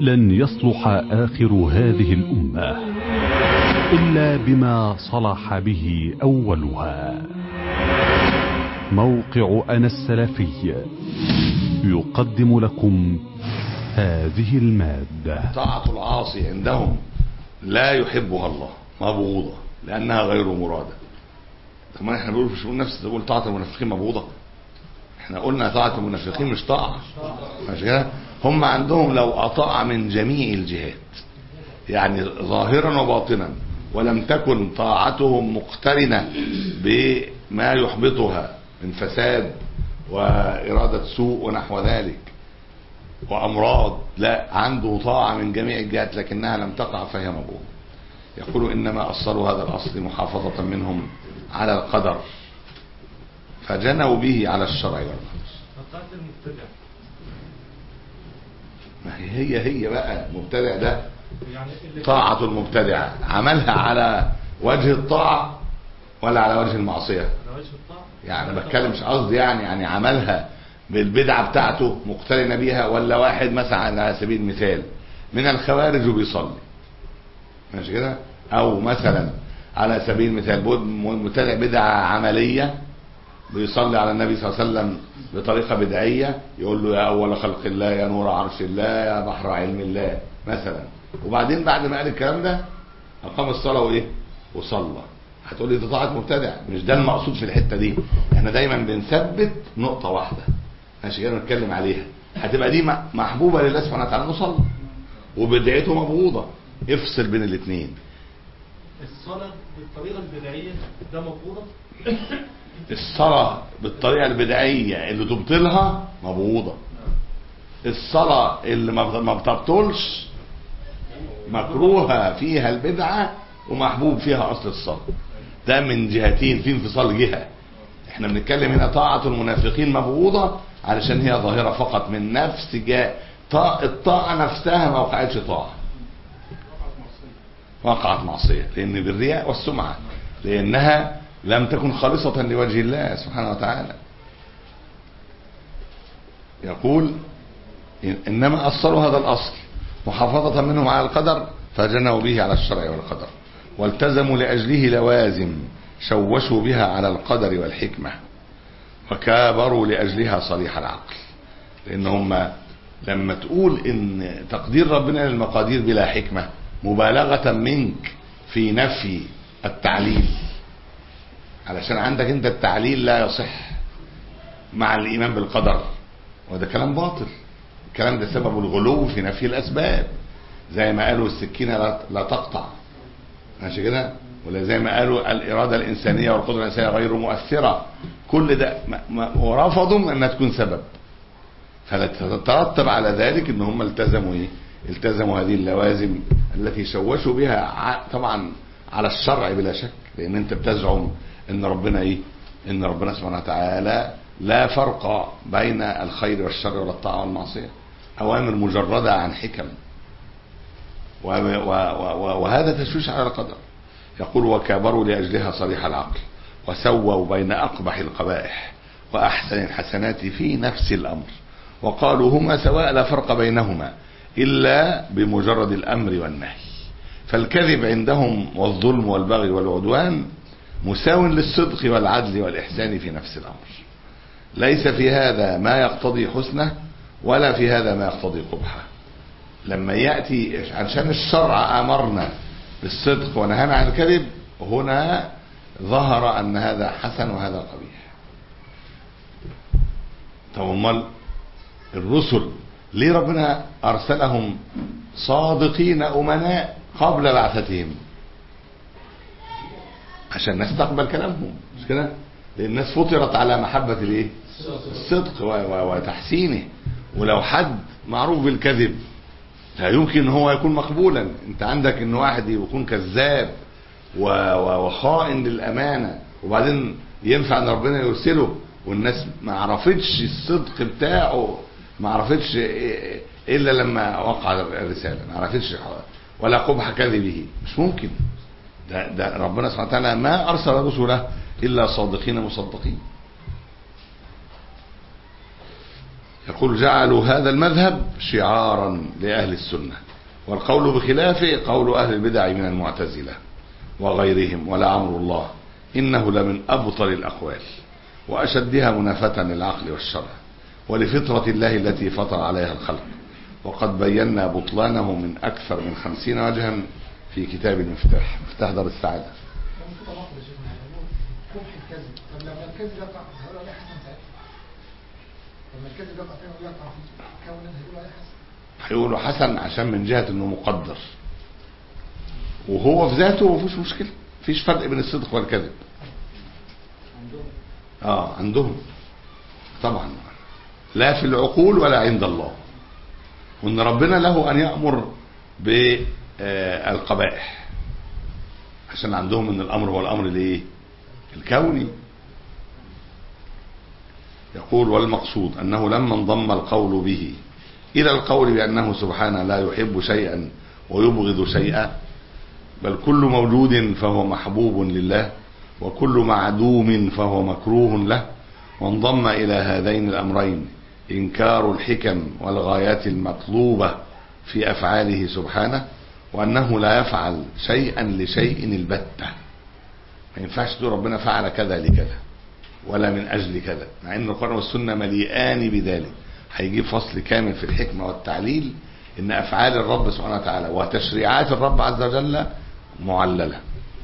لن يصلح آخر هذه الأمة إلا بما صلح به أولها موقع أنا السلفي يقدم لكم هذه المادة طاعة العاصي عندهم لا يحبها الله مبغوضة لأنها غير مرادة طب ما احنا بنقول مش بنقول نفس بنقول طاعة المنافقين مبغوضة احنا قلنا طاعة المنافقين مش طاعة مش كده هم عندهم لو أطاع من جميع الجهات يعني ظاهرا وباطنا ولم تكن طاعتهم مقترنة بما يحبطها من فساد وإرادة سوء ونحو ذلك وأمراض لا عنده طاعة من جميع الجهات لكنها لم تقع فهي مبغوضة يقول إنما أصلوا هذا الأصل محافظة منهم على القدر فجنوا به على الشرع والقدر فقالت المبتدع ما هي هي هي بقى المبتدع ده يعني اللي طاعة المبتدع عملها على وجه الطاعة ولا على وجه المعصية على وجه الطاعة يعني بتكلم مش قصدي يعني يعني عملها بالبدعة بتاعته مقترنة بيها ولا واحد مثلا على سبيل المثال من الخوارج وبيصلي ماشي كده او مثلا على سبيل المثال بود- مبتدع بدعة عملية بيصلي على النبي صلى الله عليه وسلم بطريقة بدعية يقول له يا أول خلق الله يا نور عرش الله يا بحر علم الله مثلا وبعدين بعد ما قال الكلام ده أقام الصلاة وإيه وصلى هتقول لي ده طاعة مبتدع مش ده المقصود في الحتة دي احنا دايما بنثبت نقطة واحدة ماشي كده نتكلم عليها هتبقى دي م- محبوبة لله سبحانه وتعالى انه صلى وبدعته مبغوضة افصل بين الاثنين الصلاة بالطريقة البدعية ده مفروضة الصلاة بالطريقة البدعية اللي تبطلها مبغوضة الصلاة اللي ما ما بتبطلش مكروهة فيها البدعة ومحبوب فيها أصل الصلاة ده من جهتين في انفصال جهة احنا بنتكلم هنا طاعة المنافقين مبغوضة علشان هي ظاهرة فقط من نفس جهة طاعة الطاعة نفسها ما وقعتش طاعة وقعت معصية لأن بالرياء والسمعة لأنها لم تكن خالصة لوجه الله سبحانه وتعالى يقول إن- إنما أصلوا هذا الأصل محافظة منهم على القدر فجنوا به على الشرع والقدر والتزموا لأجله لوازم شوشوا بها على القدر والحكمة وكابروا لأجلها صريح العقل لأن هم لما تقول إن تقدير ربنا للمقادير بلا حكمة مبالغة منك في نفي التعليل علشان عندك انت التعليل لا يصح مع الايمان بالقدر وده كلام باطل الكلام ده سبب الغلو في نفي الاسباب زي ما قالوا السكينه لا, لا تقطع ماشي كده ولا زي ما قالوا الاراده الانسانيه والقدره الانسانيه غير مؤثره كل ده ما- ما- ورفضوا انها تكون سبب فتترتب على ذلك ان هم التزموا ايه التزموا هذه اللوازم التي شوشوا بها ع- طبعا على الشرع بلا شك لان انت بتزعم ان ربنا ايه ان ربنا سبحانه وتعالى لا فرق بين الخير والشر ولا الطاعه والمعصيه اوامر مجرده عن حكم و- و- و- وهذا تشويش على القدر يقول وكابروا لاجلها صريح العقل وسووا بين اقبح القبائح واحسن الحسنات في نفس الامر وقالوا هما سواء لا فرق بينهما الا بمجرد الامر والنهي فالكذب عندهم والظلم والبغي والعدوان مساو للصدق والعدل والاحسان في نفس الامر ليس في هذا ما يقتضي حسنه ولا في هذا ما يقتضي قبحه لما ياتي عشان الشرع امرنا بالصدق ونهانا عن الكذب هنا ظهر ان هذا حسن وهذا قبيح طب امال الرسل ليه ربنا ارسلهم صادقين امناء قبل بعثتهم عشان الناس تقبل كلامهم مش كده لان الناس فطرت على محبه الايه الصدق و- و- وتحسينه ولو حد معروف بالكذب لا يمكن ان هو يكون مقبولا انت عندك ان واحد يكون كذاب و- و- وخائن للامانه وبعدين ينفع ان ربنا يرسله والناس ما عرفتش الصدق بتاعه ما عرفتش إيه- الا لما وقع الرساله ما عرفتش ولا قبح كذبه مش ممكن ده, ده ربنا سبحانه وتعالى ما ارسل رسله الا صادقين مصدقين يقول جعلوا هذا المذهب شعارا لأهل السنة والقول بخلافه قول أهل البدع من المعتزلة وغيرهم ولا أمر الله إنه لمن أبطل الأقوال وأشدها منافة للعقل والشرع ولفطرة الله التي فطر عليها الخلق وقد بينا بطلانه من أكثر من خمسين وجها في كتاب المفتاح مفتاح دار السعادة المفروض ناخد يا شيخنا يعني قبح الكذب طب لما الكذب يقع هيقولوا عليه حسن ساعتها لما الكذب يقع فين ويقع في كون هيقولوا عليه حسن هيقولوا حسن عشان من جهة انه مقدر وهو في ذاته مفيش مشكلة مفيش فرق بين الصدق والكذب اه عندهم طبعا لا في العقول ولا عند الله وان ربنا له ان يأمر بالقبائح عشان عندهم ان الامر هو الامر الايه الكوني يقول والمقصود انه لما انضم القول به الى القول بانه سبحانه لا يحب شيئا ويبغض شيئا بل كل موجود فهو محبوب لله وكل معدوم فهو مكروه له وانضم الى هذين الامرين انكار الحكم والغايات المطلوبه في افعاله سبحانه وانه لا يفعل شيئا لشيء البته ما ينفعش تقول ربنا فعل كذا لكذا ولا من اجل كذا مع ان القران والسنه مليئان بذلك هيجيب فصل كامل في الحكمه والتعليل ان افعال الرب سبحانه وتعالى وتشريعات الرب عز وجل معلله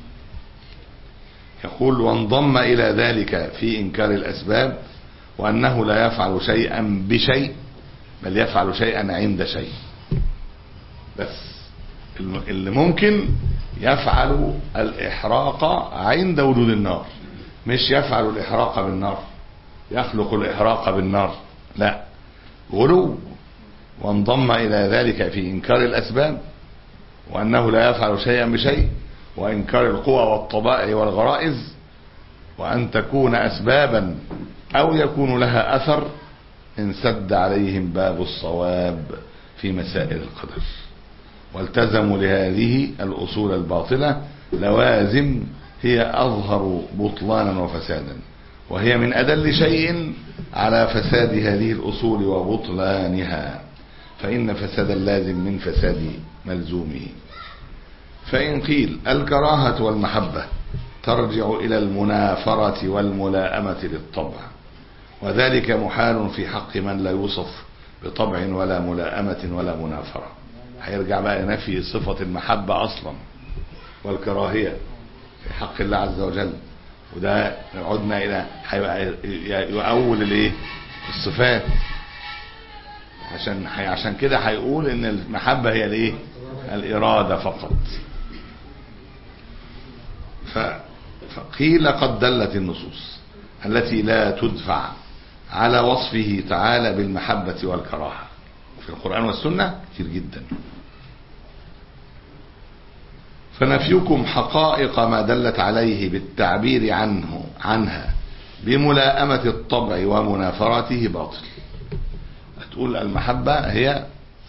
يقول وانضم الى ذلك في انكار الاسباب وانه لا يفعل شيئا بشيء بل يفعل شيئا عند شيء بس اللي ممكن يفعل الاحراق عند وجود النار مش يفعل الاحراق بالنار يخلق الاحراق بالنار لا غلو وانضم الى ذلك في انكار الاسباب وانه لا يفعل شيئا بشيء وانكار القوى والطبائع والغرائز وان تكون اسبابا او يكون لها اثر انسد عليهم باب الصواب في مسائل القدر والتزموا لهذه الاصول الباطله لوازم هي اظهر بطلانا وفسادا وهي من ادل شيء على فساد هذه الاصول وبطلانها فان فساد اللازم من فساد ملزومه فإن قيل الكراهة والمحبة ترجع إلى المنافرة والملائمة للطبع وذلك محال في حق من لا يوصف بطبع ولا ملائمة ولا منافرة هيرجع بقى نفي صفة المحبة أصلا والكراهية في حق الله عز وجل وده عدنا إلى يؤول الإيه الصفات عشان عشان كده هيقول ان المحبة هي الايه الإرادة فقط فقيل قد دلت النصوص التي لا تدفع على وصفه تعالى بالمحبة والكراهة في القرآن والسنة كتير جدا فنفيكم حقائق ما دلت عليه بالتعبير عنه عنها بملائمة الطبع ومنافرته باطل تقول المحبة هي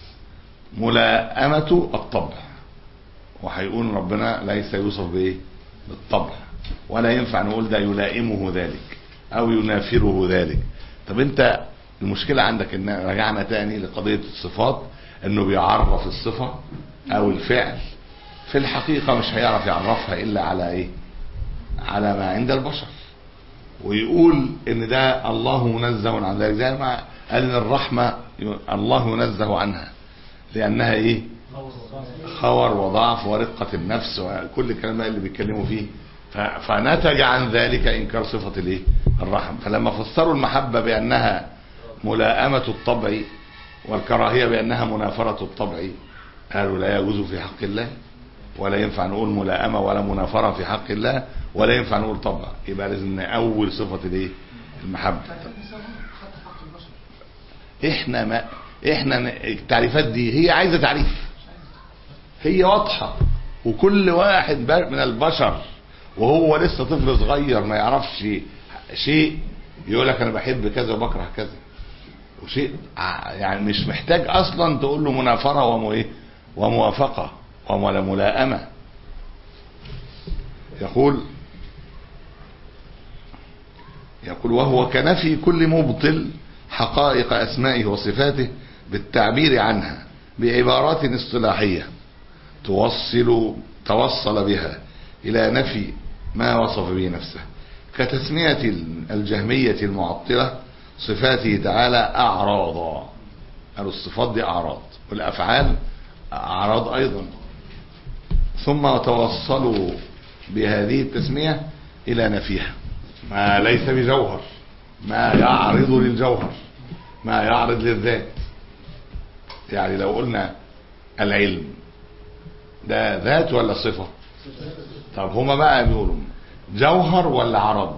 ملائمة الطبع وهيقول ربنا ليس يوصف بايه بالطبع ولا ينفع نقول ده يلائمه ذلك او ينافره ذلك طب انت المشكلة عندك ان رجعنا تاني لقضية الصفات انه بيعرف الصفة او الفعل في الحقيقة مش هيعرف يعرفها الا على ايه على ما عند البشر ويقول ان ده الله منزه عن ذلك زي ما قال ان الرحمة الله ينزه عنها لانها ايه خور وضعف ورقة النفس وكل الكلام اللي بيتكلموا فيه فنتج عن ذلك انكار صفة الايه الرحم فلما فسروا المحبة بانها ملائمة الطبع والكراهية بانها منافرة الطبع قالوا لا يجوز في حق الله ولا ينفع نقول ملائمة ولا منافرة في حق الله ولا ينفع نقول طبع يبقى لازم نأول صفة الايه المحبة حتى حق البشر احنا ما احنا التعريفات دي هي عايزة تعريف هي واضحة وكل واحد من البشر وهو لسه طفل صغير ما يعرفش شيء يقول لك انا بحب كذا وبكره كذا وشيء يعني مش محتاج اصلا تقول له منافرة ومو ايه وموافقة ولا ملائمة يقول يقول وهو كنفي كل مبطل حقائق أسمائه وصفاته بالتعبير عنها بعبارات اصطلاحية توصل توصل بها إلى نفي ما وصف به نفسه كتسمية الجهمية المعطلة صفاته تعالى أعراضا قالوا الصفات دي أعراض والأفعال أعراض أيضا ثم توصلوا بهذه التسمية إلى نفيها ما ليس بجوهر ما يعرض للجوهر ما يعرض للذات يعني لو قلنا العلم ده ذات ولا صفة طب هما بقى بيقولوا جوهر ولا عرض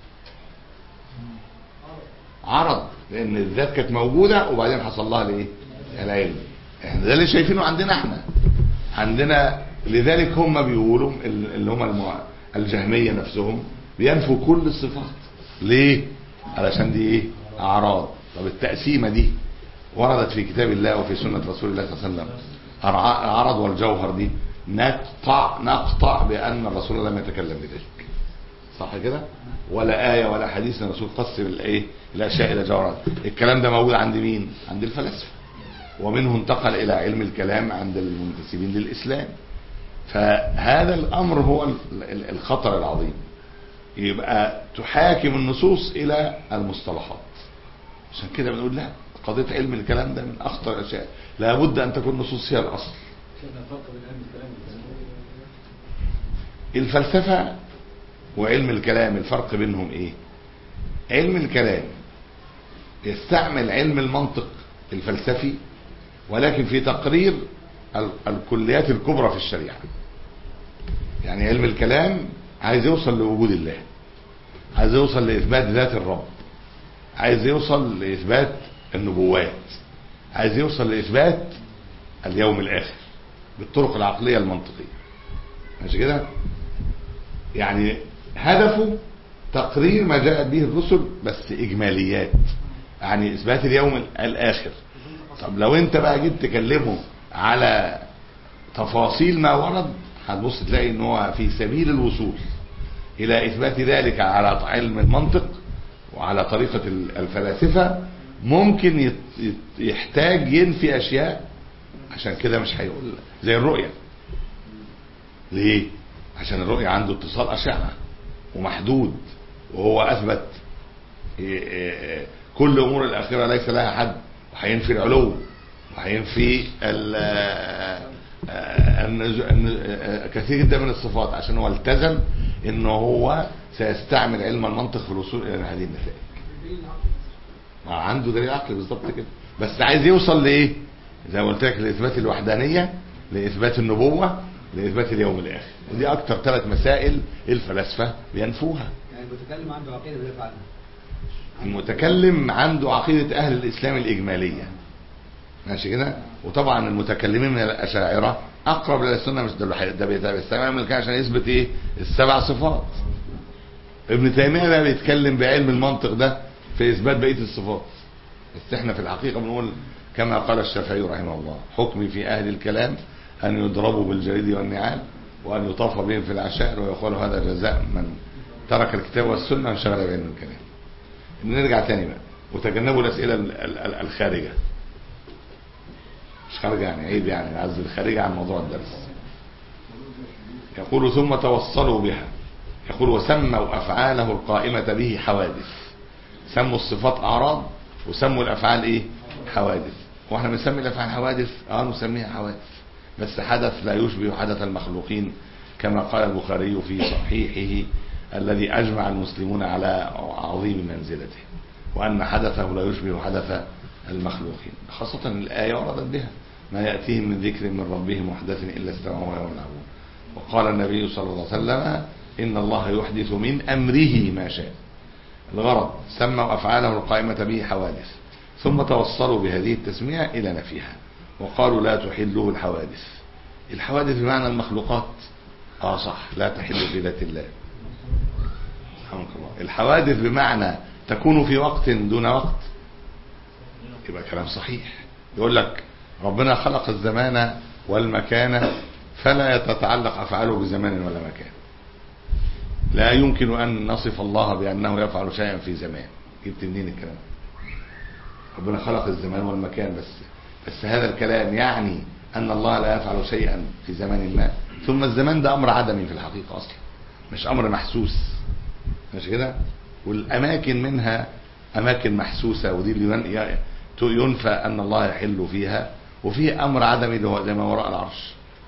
عرض لان الذات كانت موجودة وبعدين حصل لها الايه العلم احنا ده اللي شايفينه عندنا احنا عندنا لذلك هم بيقولوا اللي هم المع... الجهمية نفسهم بينفوا كل الصفات ليه علشان دي ايه اعراض طب التقسيمة دي وردت في كتاب الله وفي سنة رسول الله صلى الله عليه وسلم العرض والجوهر دي نقطع نقطع بأن الرسول لم يتكلم بذلك صح كده ولا آية ولا حديث ان الرسول قسم الايه الاشياء الى جوهرات الكلام ده موجود عند مين عند الفلاسفه ومنه انتقل الى علم الكلام عند المنتسبين للاسلام فهذا الامر هو الخطر العظيم يبقى تحاكم النصوص الى المصطلحات عشان كده بنقول لا قضيه علم الكلام ده من اخطر الاشياء لابد ان تكون النصوص هي الاصل الفلسفه وعلم الكلام الفرق بينهم ايه علم الكلام يستعمل علم المنطق الفلسفي ولكن في تقرير الكليات الكبرى في الشريعة يعني علم الكلام عايز يوصل لوجود الله عايز يوصل لإثبات ذات الرب عايز يوصل لإثبات النبوات عايز يوصل لإثبات اليوم الآخر بالطرق العقلية المنطقية ماشي كده يعني هدفه تقرير ما جاءت به الرسل بس إجماليات يعني إثبات اليوم الآخر طب لو أنت بقى جيت تكلمه على تفاصيل ما ورد هتبص تلاقي ان هو في سبيل الوصول الى اثبات ذلك على علم المنطق وعلى طريقة الفلاسفة ممكن يحتاج ينفي اشياء عشان كده مش هيقول زي الرؤية ليه عشان الرؤية عنده اتصال اشعة ومحدود وهو اثبت كل امور الاخرة ليس لها حد وهينفي العلو وهينفي كثير جدا من الصفات عشان هو التزم ان هو سيستعمل علم المنطق في الوصول الى هذه النتائج ما عنده دليل عقلي بالظبط كده بس عايز يوصل لايه زي ما قلت لك لاثبات الوحدانيه لاثبات النبوه لاثبات اليوم الاخر ودي اكتر ثلاث مسائل الفلاسفه بينفوها يعني المتكلم عنده عقيده بيدافع عنها المتكلم عنده عقيده اهل الاسلام الاجماليه ماشي كده وطبعا المتكلمين من الاشاعره اقرب للسنه مش ده ده بيستعمل كده عشان يثبت ايه السبع صفات ابن تيميه بقى بيتكلم بعلم المنطق ده في اثبات بقيه الصفات بس احنا في الحقيقه بنقول كما قال الشافعي رحمه الله حكمي في اهل الكلام ان يضربوا بالجريد والنعال وان يطاف بهم في العشائر ويقال هذا جزاء من ترك الكتاب والسنه وانشغل بعلم الكلام نرجع تاني بقى وتجنبوا الاسئله الخارجه مش خارجة يعني عيب يعني عز الخارجة عن موضوع الدرس يقول ثم توصلوا بها يقول وسموا أفعاله القائمة به حوادث سموا الصفات أعراض وسموا الأفعال إيه حوادث واحنا بنسمي الأفعال حوادث اه نسميها حوادث بس حدث لا يشبه حدث المخلوقين كما قال البخاري في صحيحه الذي أجمع المسلمون على عظيم منزلته وأن حدثه لا يشبه حدث المخلوقين خاصة الآية وردت بها ما يأتيهم من ذكر من ربهم محدث إلا استمعوا يوم العبون وقال النبي صلى الله عليه وسلم إن الله يحدث من أمره ما شاء الغرض سموا أفعاله القائمة به حوادث ثم توصلوا بهذه التسمية إلى نفيها وقالوا لا تحله الحوادث الحوادث بمعنى المخلوقات اه صح لا تحل في ذات الله رحمك الله الحوادث بمعنى تكون في وقت دون وقت يبقى كلام صحيح يقول لك ربنا خلق الزمان والمكان فلا تتعلق أفعاله بزمان ولا مكان لا يمكن أن نصف الله بأنه يفعل شيئا في زمان جبت منين الكلام ربنا خلق الزمان والمكان بس بس هذا الكلام يعني ان الله لا يفعل شيئا في زمان ما ثم الزمان ده امر عدمي في الحقيقه اصلا مش امر محسوس مش كده والاماكن منها اماكن محسوسه ودي اللي ين- ينفى ان الله يحل فيها وفي امر عدمي اللي هو زي ما وراء العرش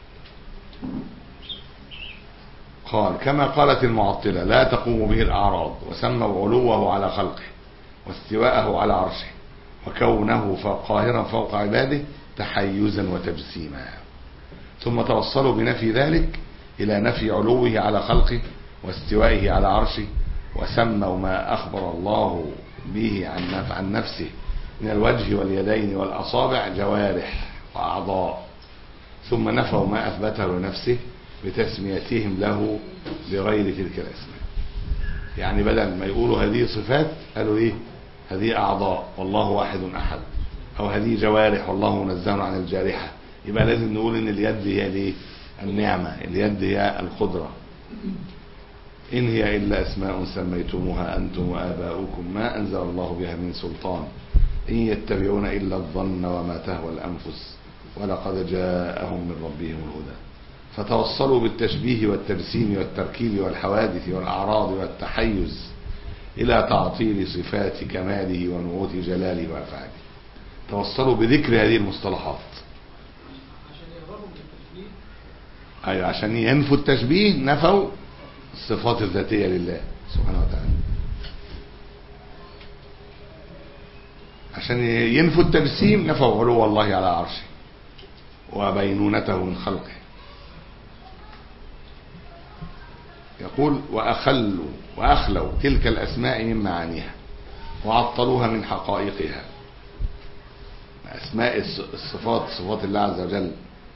قال كما قالت المعطلة لا تقوم به الأعراض وسموا علوه على خلقه واستواءه على عرشه وكونه ف- قاهرا فوق عباده تحيزا وتجسيما ثم توصلوا بنفي ذلك إلى نفي علوه على خلقه واستوائه على عرشه وسموا ما أخبر الله به عن نف- عن نفسه من الوجه واليدين والأصابع جوارح وأعضاء ثم نفوا ما أثبته لنفسه بتسميتهم له بغير تلك الأسماء يعني بدل ما يقولوا هذه صفات قالوا إيه هذه أعضاء والله واحد أحد أو هذه جوارح والله منزه عن الجارحة يبقى لازم نقول إن اليد هي الإيه النعمة اليد هي القدرة إن هي إلا أسماء سميتموها أنتم وآباؤكم ما أنزل الله بها من سلطان إن يتبعون إلا الظن وما تهوى الأنفس ولقد جاءهم من ربهم الهدى فتوصلوا بالتشبيه والتجسيم والتركيب والحوادث والأعراض والتحيز إلى تعطيل صفات كماله ونعوت جلاله وأفعاله توصلوا بذكر هذه المصطلحات عشان يقربوا من التشبيه أيوة عشان ينفوا التشبيه نفوا الصفات الذاتية لله سبحانه وتعالى عشان ينفوا التجسيم نفوا علو الله على عرشه وبينونته من خلقه يقول وأخلوا وأخلوا تلك الأسماء من معانيها وعطلوها من حقائقها أسماء الص- الصفات صفات الله عز وجل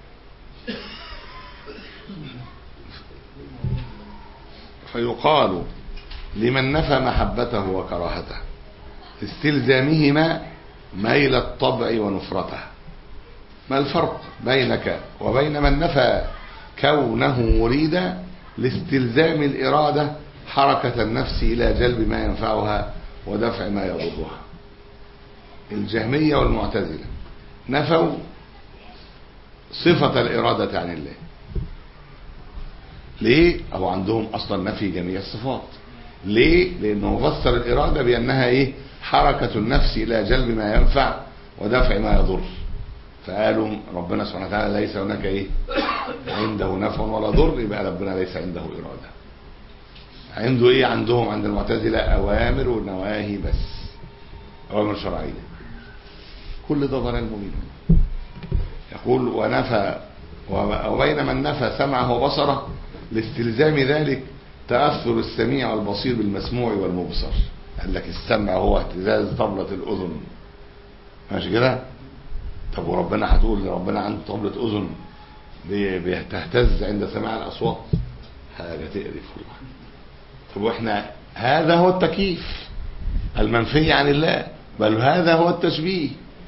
فيقال لمن نفى محبته وكراهته استلزامهما ميل الطبع ونفرته ما الفرق بينك وبين من نفى كونه مريدا لاستلزام الإرادة حركة النفس إلى جلب ما ينفعها ودفع ما يضرها الجهمية والمعتزلة نفوا صفة الإرادة عن الله ليه؟ أو عندهم أصلا نفي جميع الصفات ليه؟ لأنه فسر الإرادة بأنها إيه؟ حركة النفس إلى جلب ما ينفع ودفع ما يضر فقالوا ربنا سبحانه وتعالى ليس هناك إيه؟ عنده نفع ولا ضر يبقى ربنا ليس عنده إرادة عنده إيه عندهم عند المعتزلة أوامر ونواهي بس أوامر شرعية كل ده ضلال مبين يقول ونفى وبين من نفى سمعه وبصره لاستلزام ذلك تأثر السميع والبصير بالمسموع والمبصر قال لك السمع هو اهتزاز طبلة الأذن ماشي كده طب وربنا هتقول ربنا عنده طبلة أذن بي- بتهتز عند سماع الأصوات حاجة تقرف والله طب واحنا هذا هو التكييف المنفي عن الله بل هذا هو التشبيه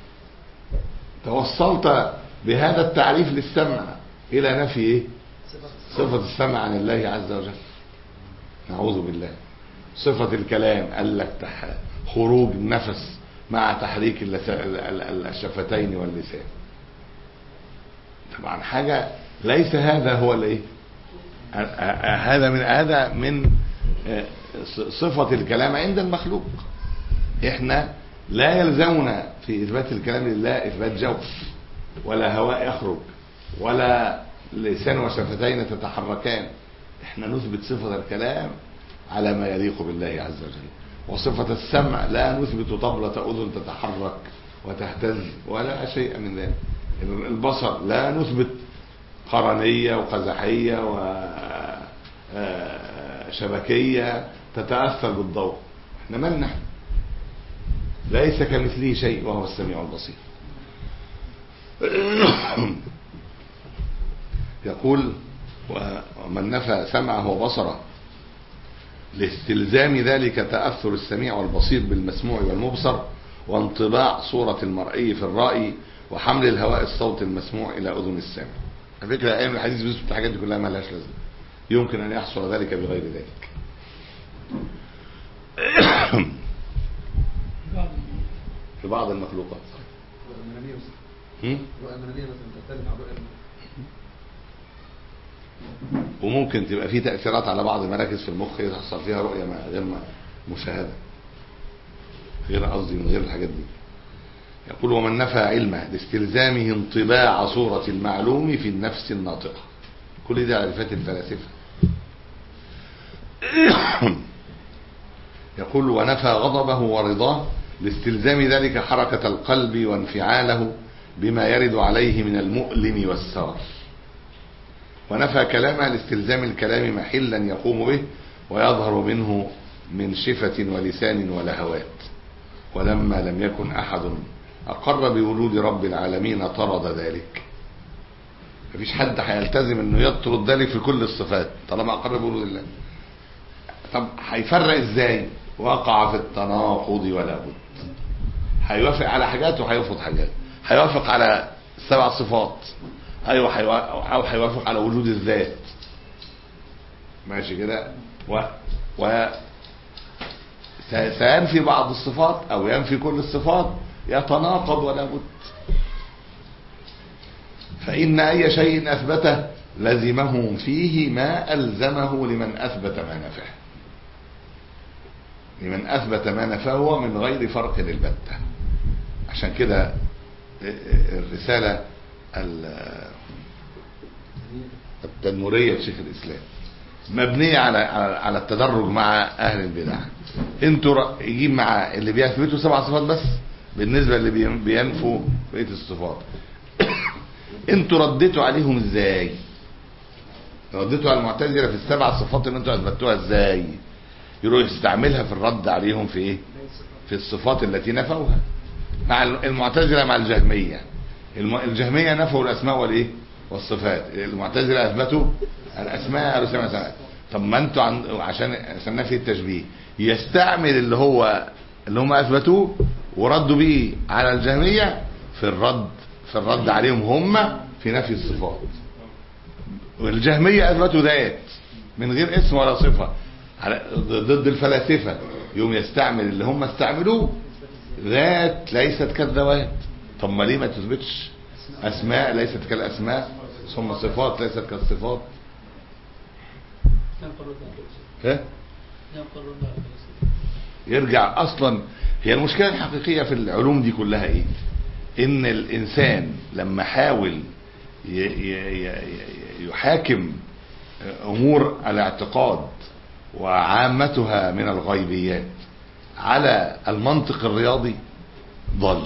توصلت بهذا التعريف للسمع إلى نفي إيه؟ صفة السمع عن الله عز وجل نعوذ بالله صفة الكلام قال لك تح... خروج النفس مع تحريك اللس... ال- ال- الشفتين واللسان طبعا حاجة ليس هذا هو الايه ه- ه- هذا من هذا من آه، ص- صفة الكلام عند المخلوق احنا لا يلزمنا في اثبات الكلام لله اثبات جوف ولا هواء يخرج ولا لسان وشفتين تتحركان احنا نثبت صفة الكلام على ما يليق بالله عز وجل وصفة السمع لا نثبت طبلة أذن تتحرك وتهتز ولا شيء من ذلك البصر لا نثبت قرنية وقزحية وشبكية تتأثر بالضوء احنا من نحن ليس كمثله شيء وهو السميع البصير يقول ومن نفى سمعه وبصره لاستلزام ذلك تأثر السميع والبصير بالمسموع والمبصر وانطباع صورة المرئي في الرأي وحمل الهواء الصوت المسموع إلى أذن السامع على فكرة أيام الحديث بيثبت الحاجات دي كلها ما لهاش لازمة يمكن أن يحصل ذلك بغير ذلك بعض المخلوقات رؤية منامية بس هم؟ رؤية منامية مثلا تختلف عن رؤية وممكن تبقى في تأثيرات على بعض المراكز في المخ يحصل فيها رؤية ما- غير ما- مشاهدة غير قصدي من غير الحاجات دي يقول ومن نفى علمه لاستلزامه انطباع صورة المعلوم في النفس الناطقة كل دي عرفات الفلاسفة يقول ونفى غضبه ورضاه لاستلزام ذلك حركة القلب وانفعاله بما يرد عليه من المؤلم والسرر ونفى كلامه لاستلزام الكلام محلا يقوم به ويظهر منه من شفة ولسان ولهوات ولما لم يكن أحد أقر بوجود رب العالمين طرد ذلك مفيش حد هيلتزم انه يطرد ذلك في كل الصفات طالما أقر بوجود الله طب هيفرق ازاي وقع في التناقض ولا بد هيوافق على حاجات وهيرفض حاجات هيوافق على سبع صفات ايوه هيوا- او هيوافق على وجود الذات ماشي كده و و س- سينفي بعض الصفات او ينفي كل الصفات يتناقض ولا بد فإن أي شيء أثبته لزمه فيه ما ألزمه لمن أثبت ما نفاه لمن أثبت ما نفاه من غير فرق البتة عشان كده الرسالة ال- التدمرية لشيخ الإسلام مبنية على على على التدرج مع أهل البدع انتوا ر- يجيب مع اللي بيثبتوا سبع صفات بس بالنسبة اللي بي- بينفوا بقية الصفات انتوا رديتوا عليهم ازاي رديتوا على المعتزلة في السبع صفات اللي انتوا اثبتوها ازاي يروح يستعملها في الرد عليهم في ايه في الصفات التي نفوها مع المعتزلة مع الجهمية الم- الجهمية نفوا الاسماء والايه والصفات المعتزلة اثبتوا الاسماء قالوا سمع سمع طب ما انتوا عن... عشان عشان نفي التشبيه يستعمل اللي هو اللي هم اثبتوه وردوا بيه على الجهمية في الرد في الرد عليهم هم في نفي الصفات والجهمية اثبتوا ذات من غير اسم ولا صفة على- ضد الفلاسفة يوم يستعمل اللي هم استعملوه ذات ليست كالذوات طب ما ليه ما تثبتش اسماء ليست كالاسماء ثم صفات ليست كالصفات ها يرجع اصلا هي المشكله الحقيقيه في العلوم دي كلها ايه ان الانسان لما حاول ي- ي- ي- يحاكم امور الاعتقاد وعامتها من الغيبيات على المنطق الرياضي ضل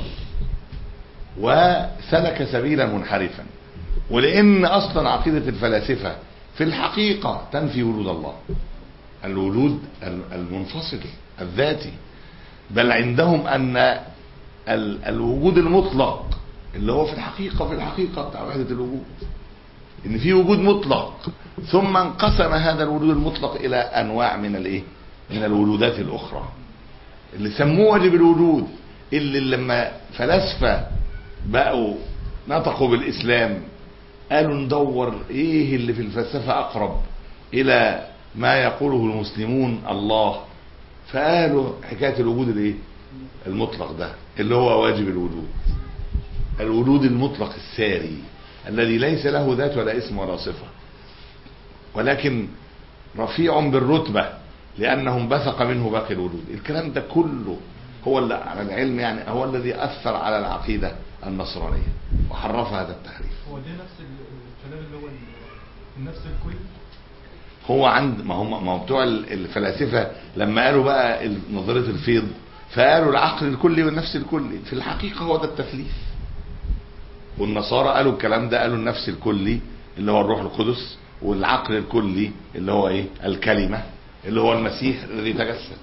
وسلك سبيلا منحرفا ولان اصلا عقيده الفلاسفه في الحقيقه تنفي وجود الله الوجود المنفصل الذاتي بل عندهم ان ال- الوجود المطلق اللي هو في الحقيقه في الحقيقه بتاع وحده الوجود ان في وجود مطلق ثم انقسم هذا الوجود المطلق الى انواع من الايه من الوجودات الاخرى اللي سموه واجب الوجود اللي لما فلاسفه بقوا نطقوا بالاسلام قالوا ندور ايه اللي في الفلسفه اقرب الى ما يقوله المسلمون الله فقالوا حكايه الوجود الايه المطلق ده اللي هو واجب الوجود الوجود المطلق الساري الذي ليس له ذات ولا اسم ولا صفه ولكن رفيع بالرتبه لانه انبثق منه باقي الوجود الكلام ده كله هو اللي على العلم يعني هو الذي اثر على العقيده النصرانيه وحرف هذا التحريف هو ده نفس ال- الكلام اللي هو ال- نفس الكل هو عند ما هم ما هو بتوع ال- الفلاسفه لما قالوا بقى ال- نظريه الفيض فقالوا العقل الكلي والنفس الكلي في الحقيقه هو ده التثليث والنصارى قالوا الكلام ده قالوا النفس الكلي اللي هو الروح القدس والعقل الكلي اللي هو ايه الكلمه اللي هو المسيح الذي تجسد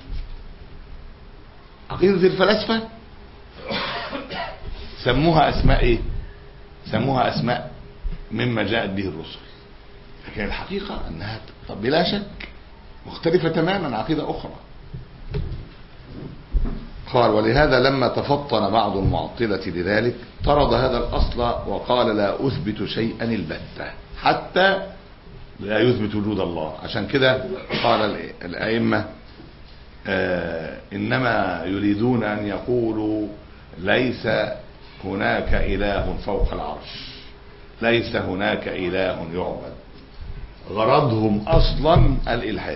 عقيده الفلاسفه سموها اسماء ايه سموها اسماء مما جاءت به الرسل لكن الحقيقة أنها طب بلا شك مختلفة تماما عن عقيدة أخرى قال ولهذا لما تفطن بعض المعطلة لذلك طرد هذا الأصل وقال لا أثبت شيئا البتة حتى لا يثبت وجود الله عشان كده قال الأ- الأئمة آه إنما يريدون أن يقولوا ليس هناك إله فوق العرش ليس هناك إله يعبد غرضهم أصلا الإلحاد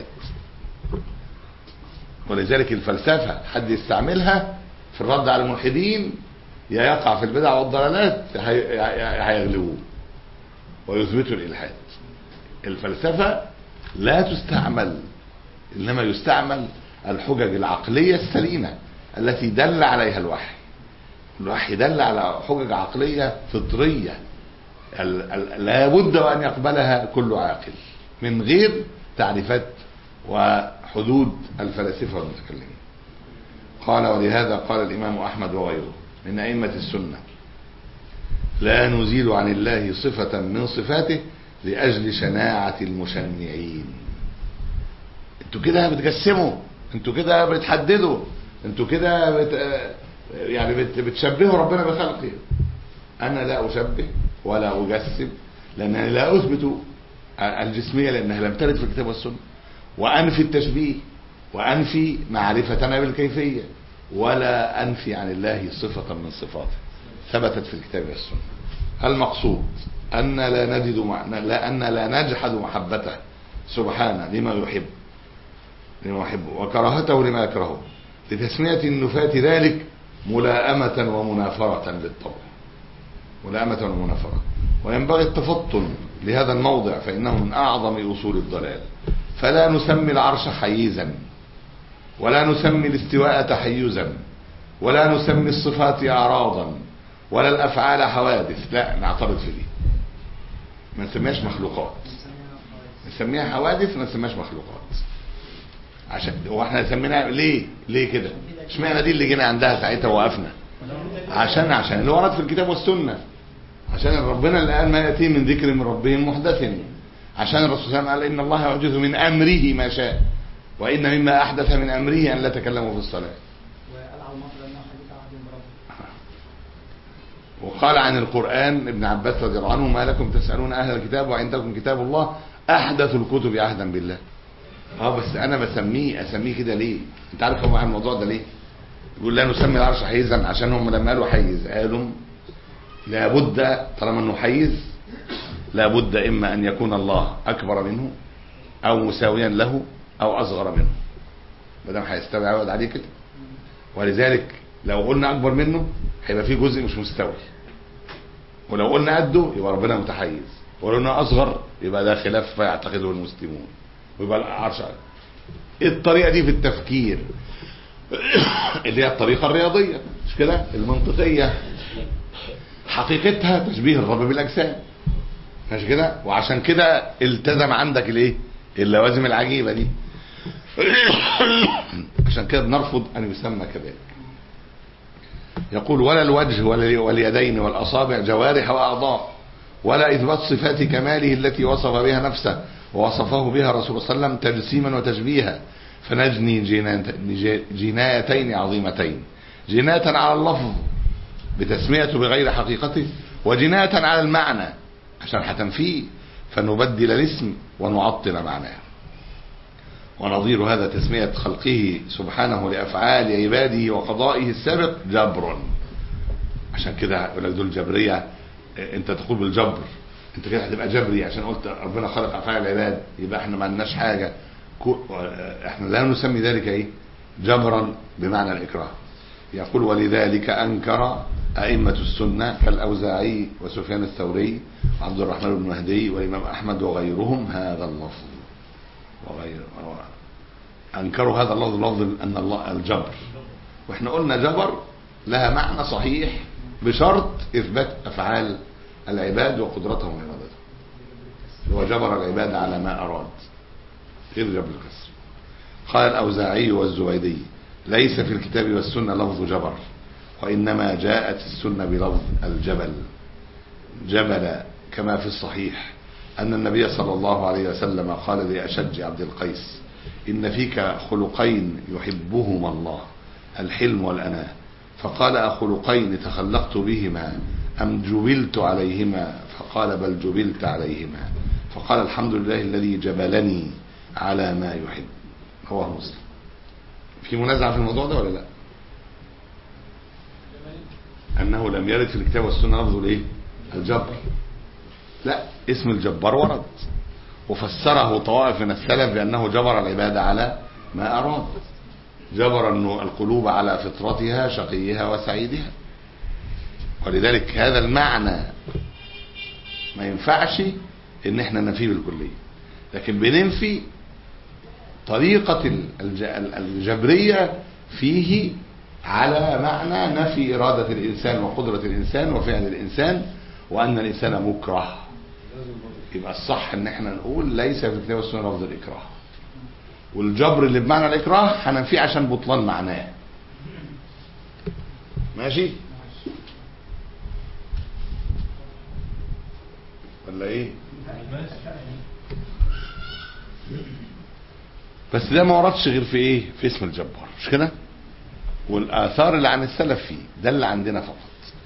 ولذلك الفلسفة حد يستعملها في الرد على الملحدين يا يقع في البدع والضلالات هي- هي- هيغلبوه ويثبتوا الإلحاد الفلسفة لا تستعمل إنما يستعمل الحجج العقلية السليمة التي دل عليها الوحي الوحي دل على حجج عقلية فطرية ال- ال- لا بد وأن يقبلها كل عاقل من غير تعريفات وحدود الفلاسفة والمتكلمين قال ولهذا قال الإمام أحمد وغيره من أئمة السنة لا نزيل عن الله صفة من صفاته لأجل شناعة المشنعين انتوا كده بتقسموا انتوا كده بتحددوا انتوا كده بت... يعني بت... بتشبهوا ربنا بخلقه انا لا اشبه ولا اجسم لانني لا اثبت الجسميه لانها لم ترد في الكتاب والسنه وانفي التشبيه وانفي معرفتنا بالكيفيه ولا انفي عن الله صفه من صفاته ثبتت في الكتاب والسنه المقصود ان لا نجد مع... لا ان لا نجحد محبته سبحانه لما يحب لما يحب وكراهته لما يكرهه لتسمية النفاة ذلك ملاءمة ومنافرة للطبع ملاءمة ومنافرة وينبغي التفطن لهذا الموضع فإنه من أعظم أصول الضلال فلا نسمي العرش حيزا ولا نسمي الاستواء تحيزا ولا نسمي الصفات أعراضا ولا الأفعال حوادث لا نعترض في دي ما نسميهاش مخلوقات نسميها حوادث ما نسميهاش مخلوقات عشان هو احنا سميناها ليه ليه كده اشمعنى دي اللي جينا عندها ساعتها وقفنا عشان عشان اللي ورد في الكتاب والسنه عشان ربنا اللي قال ما ياتي من ذكر من ربهم محدث عشان الرسول صلى الله عليه وسلم قال ان الله يعجز من امره ما شاء وان مما احدث من امره ان لا تكلموا في الصلاه وقال على المطر انه حديث عهد بربه وقال عن القرآن ابن عباس رضي الله عنه ما لكم تسألون أهل الكتاب وعندكم كتاب الله أحدث الكتب عهدا بالله اه بس أنا بسميه أسميه كده ليه أنت عارف هم عن الموضوع ده ليه يقول لا نسمي العرش حيزا عشان هم لما قالوا حيز قالوا لابد طالما انه حيز لابد اما ان يكون الله اكبر منه او مساويا له او اصغر منه ما دام هيستوي يعود عليه كده ولذلك لو قلنا اكبر منه هيبقى فيه جزء مش مستوي ولو قلنا قده يبقى ربنا متحيز ولو قلنا اصغر يبقى ده خلاف يعتقده المسلمون ويبقى العرش الطريقه دي في التفكير اللي هي الطريقه الرياضيه مش كده المنطقيه حقيقتها تشبيه الرب بالاجسام مش كده وعشان كده التزم عندك الايه اللوازم العجيبه دي عشان كده بنرفض ان يسمى كذلك يقول ولا الوجه ولا واليدين والاصابع جوارح واعضاء ولا اثبات صفات كماله التي وصف بها نفسه ووصفه بها رسول الله صلى الله عليه وسلم تجسيما وتشبيها فنجني جنايت- جنايتين عظيمتين جناية على اللفظ بتسميته بغير حقيقته وجناية على المعنى عشان هتنفيه فنبدل الاسم ونعطل معناه ونظير هذا تسمية خلقه سبحانه لأفعال عباده وقضائه السابق جبر عشان كده يقول لك دول جبرية إيه، انت تقول بالجبر انت كده هتبقى جبري عشان قلت ربنا خلق افعال العباد يبقى احنا ما عندناش حاجة كو- احنا لا نسمي ذلك ايه جبرا بمعنى الاكراه يقول ولذلك انكر ائمة السنة كالاوزاعي وسفيان الثوري وعبد الرحمن بن مهدي والامام احمد وغيرهم هذا اللفظ وغير انكروا هذا اللفظ لفظ ان الله الجبر واحنا قلنا جبر لها معنى صحيح بشرط اثبات افعال العباد وقدرتهم وارادتهم هو جبر العباد على ما اراد غير جبر الكسر قال الاوزاعي والزبيدي ليس في الكتاب والسنه لفظ جبر وانما جاءت السنه بلفظ الجبل جبل كما في الصحيح أن النبي صلى الله عليه وسلم قال لأشج عبد القيس إن فيك خلقين يحبهما الله الحلم والأناة فقال أخلقين تخلقت بهما أم جبلت عليهما فقال بل جبلت عليهما فقال الحمد لله الذي جبلني على ما يحب رواه مسلم في منازعة في الموضوع ده ولا لا انه لم يرد في الكتاب والسنه لفظ الايه الجبر لا اسم الجبار ورد وفسره طوائف من السلف بانه جبر العباد على ما اراد جبر انه القلوب على فطرتها شقيها وسعيدها ولذلك هذا المعنى ما ينفعش ان احنا ننفيه بالكليه لكن بننفي طريقة الج- الجبرية فيه على معنى نفي إرادة الإنسان وقدرة الإنسان وفعل الإنسان وأن الإنسان مكره يبقى الصح ان احنا نقول ليس في الكتاب والسنة لفظ الإكراه والجبر اللي بمعنى الإكراه هننفيه عشان بطلان معناه ماشي ولا ايه بس ده ما وردش غير في ايه في اسم الجبار مش كده والاثار اللي عن السلف فيه ده اللي عندنا فقط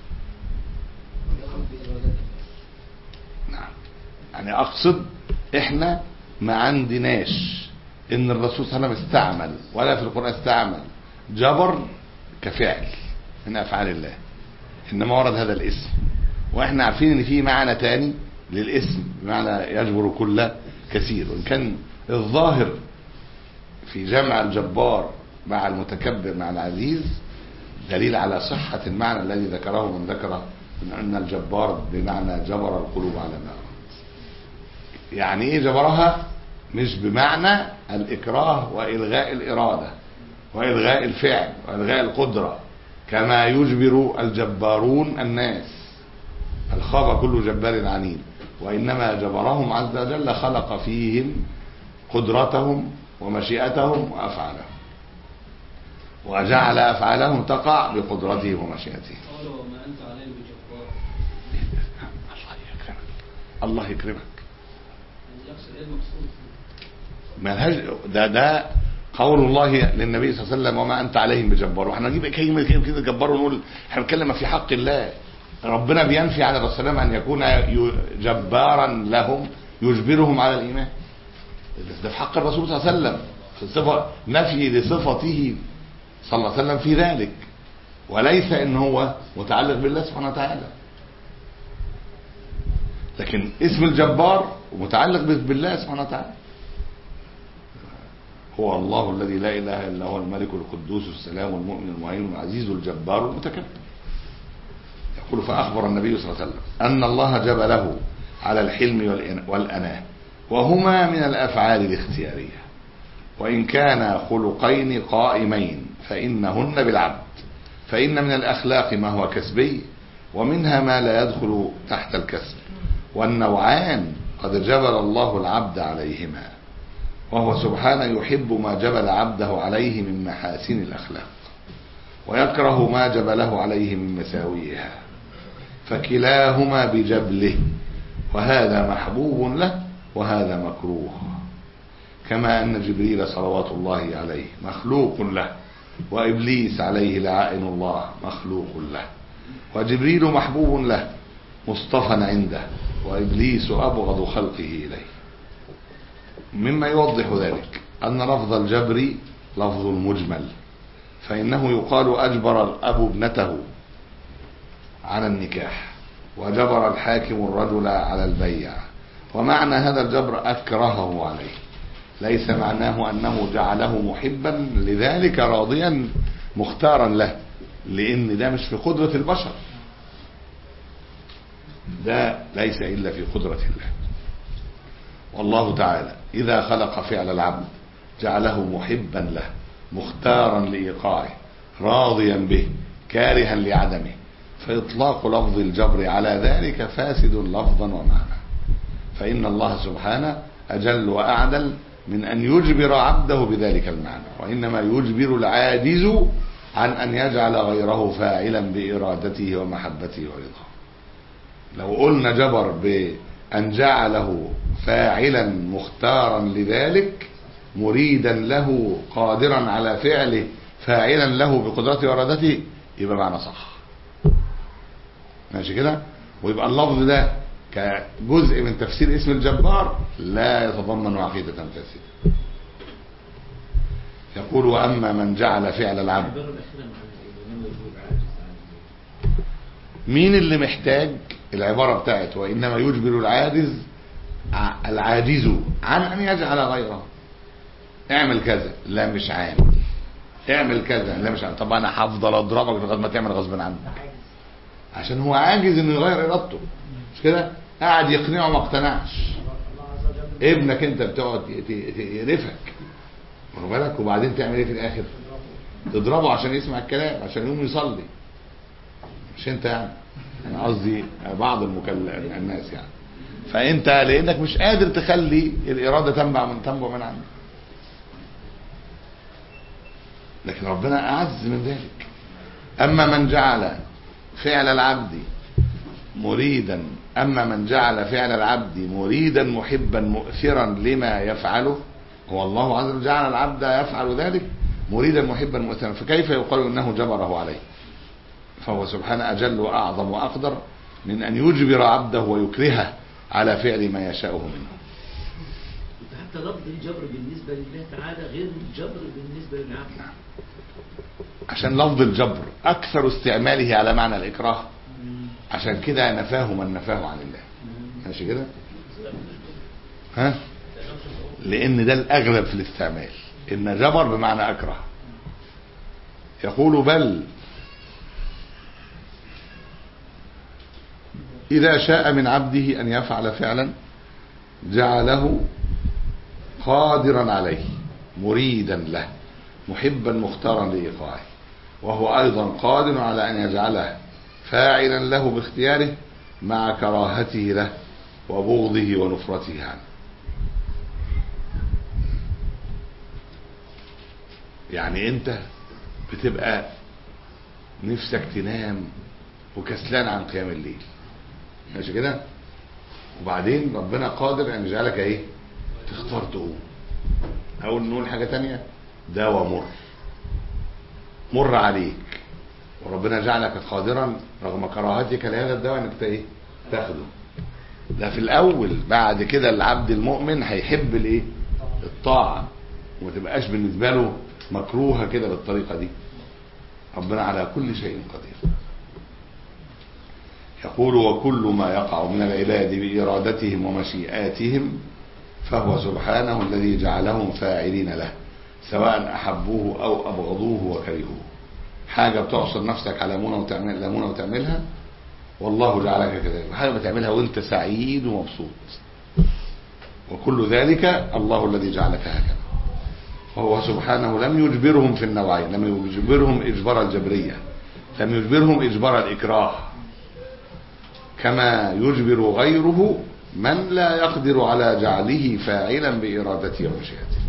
نعم يعني اقصد احنا ما عندناش ان الرسول صلى الله عليه وسلم استعمل ولا في القران استعمل جبر كفعل من افعال الله انما ورد هذا الاسم واحنا عارفين ان في معنى تاني للاسم بمعنى يجبر كل كثير وان كان الظاهر في جمع الجبار مع المتكبر مع العزيز دليل على صحة المعنى الذي ذكره من ذكر من أن الجبار بمعنى جبر القلوب على ما أراد يعني إيه جبرها مش بمعنى الإكراه وإلغاء الإرادة وإلغاء الفعل وإلغاء القدرة كما يجبر الجبارون الناس الخاب كل جبار عنيد وإنما جبرهم عز وجل خلق فيهم قدرتهم ومشيئتهم وأفعالهم وجعل أفعالهم تقع بقدرته ومشيئته قالوا وما أنت عليهم بجبار الله يكرمك الله يكرمك يقصد إيه المقصود ملهاش ده ده قول الله للنبي صلى الله عليه وسلم وما انت عليهم بجبار واحنا نجيب كلمه كلمه كده جبار ونقول احنا بنتكلم في حق الله ربنا بينفي على الرسول صلى الله عليه وسلم ان يكون ي- جبارا لهم يجبرهم على الايمان ده في حق الرسول صلى الله عليه وسلم في صفه نفي لصفته صلى الله عليه وسلم في ذلك وليس ان هو متعلق بالله سبحانه وتعالى لكن اسم الجبار متعلق بالله سبحانه وتعالى هو الله الذي لا اله الا هو الملك القدوس السلام المؤمن المهيمن العزيز الجبار المتكبر يقول فاخبر النبي صلى الله عليه وسلم ان الله جبله على الحلم والإن- والاناه وهما من الافعال الاختياريه وان كان خلقين قائمين فانهن بالعبد فان من الاخلاق ما هو كسبي ومنها ما لا يدخل تحت الكسب والنوعان قد جبل الله العبد عليهما وهو سبحانه يحب ما جبل عبده عليه من محاسن الأخلاق ويكره ما جبله عليه من مساويها فكلاهما بجبله وهذا محبوب له وهذا مكروه كما أن جبريل صلوات الله عليه مخلوق له وإبليس عليه لعائن الله مخلوق له وجبريل محبوب له مصطفى عنده وإبليس أبغض خلقه إليه مما يوضح ذلك أن لفظ الجبر لفظ مجمل فإنه يقال أجبر الأب ابنته على النكاح وجبر الحاكم الرجل على البيع ومعنى هذا الجبر أكرهه عليه ليس معناه أنه جعله محبا لذلك راضيا مختارا له لأن ده مش في قدرة البشر ده ليس إلا في قدرة الله والله تعالى إذا خلق فعل العبد جعله محبا له مختارا لإيقاعه راضيا به كارها لعدمه فإطلاق لفظ الجبر على ذلك فاسد لفظا ومعنى فإن الله سبحانه أجل وأعدل من أن يجبر عبده بذلك المعنى وإنما يجبر العاجز عن أن يجعل غيره فاعلا بإرادته ومحبته ورضاه لو قلنا جبر بأن جعله فاعلا مختارا لذلك مريدا له قادرا على فعله فاعلا له بقدرته وارادته يبقى معنى صح ماشي كده ويبقى اللفظ ده كجزء من تفسير اسم الجبار لا يتضمن عقيدة فاسدة يقول وأما من جعل فعل العبد العبارة الأخيرة معناها إيه؟ إنما يقول عاجز عن مين اللي محتاج العبارة بتاعت وإنما يجبر العاجز ع- العاجز عن أن يجعل غيره اعمل كذا لا مش عامل اعمل كذا لا مش عامل طب انا هفضل اضربك لغايه ما تعمل غصب عنك عشان هو عاجز انه يغير ارادته مش كده قاعد يقنعه ما اقتنعش الله عز وجل ابنك انت بتقعد ت- ت- يقرفك واخد بالك وبعدين تعمل ايه في الاخر تضربه عشان يسمع الكلام عشان يقوم يصلي مش انت يعني انا قصدي بعض المكل... الناس يعني فانت لانك مش قادر تخلي الاراده تنبع من تنبع من عندك لكن ربنا اعز من ذلك اما من جعل فعل العبد مريدا اما من جعل فعل العبد مريدا محبا مؤثرا لما يفعله هو الله عز وجل جعل العبد يفعل ذلك مريدا محبا مؤثرا فكيف يقال انه جبره عليه فهو سبحانه اجل واعظم واقدر من ان يجبر عبده ويكرهه على فعل ما يشاءه منه حتى لفظ الجبر بالنسبة لله تعالى غير الجبر بالنسبة للعبد عشان لفظ الجبر اكثر استعماله على معنى الاكراه عشان كده نفاه من نفاه عن الله ماشي كده ها لان ده الاغلب في الاستعمال ان جبر بمعنى اكره يقول بل اذا شاء من عبده ان يفعل فعلا جعله قادرا عليه مريدا له محبا مختارا لايقاعه وهو ايضا قادر على ان يجعله فاعلا له باختياره مع كراهته له وبغضه ونفرته عنه يعني انت بتبقى نفسك تنام وكسلان عن قيام الليل ماشي كده وبعدين ربنا قادر ان يجعلك ايه تختار تقوم او نقول حاجه تانية دواء مر مر عليك وربنا جعلك قادرا رغم كراهتك لهذا الدواء انك ت- ايه تاخده ده في الاول بعد كده العبد المؤمن هيحب الايه الطاعه وما تبقاش بالنسبه له مكروهه كده بالطريقه دي ربنا على كل شيء قدير يقول وكل ما يقع من العباد بإرادتهم ومشيئاتهم فهو سبحانه الذي جعلهم فاعلين له سواء أحبوه أو أبغضوه وكرهوه حاجة بتعصر نفسك على منى وتعمل لمنى وتعملها والله جعلك كذلك حاجة بتعملها وانت سعيد ومبسوط وكل ذلك الله الذي جعلك هكذا وهو سبحانه لم يجبرهم في النوعين لم يجبرهم إجبار الجبرية لم يجبرهم إجبار الإكراه كما يجبر غيره من لا يقدر على جعله فاعلا بإرادته ومشيئته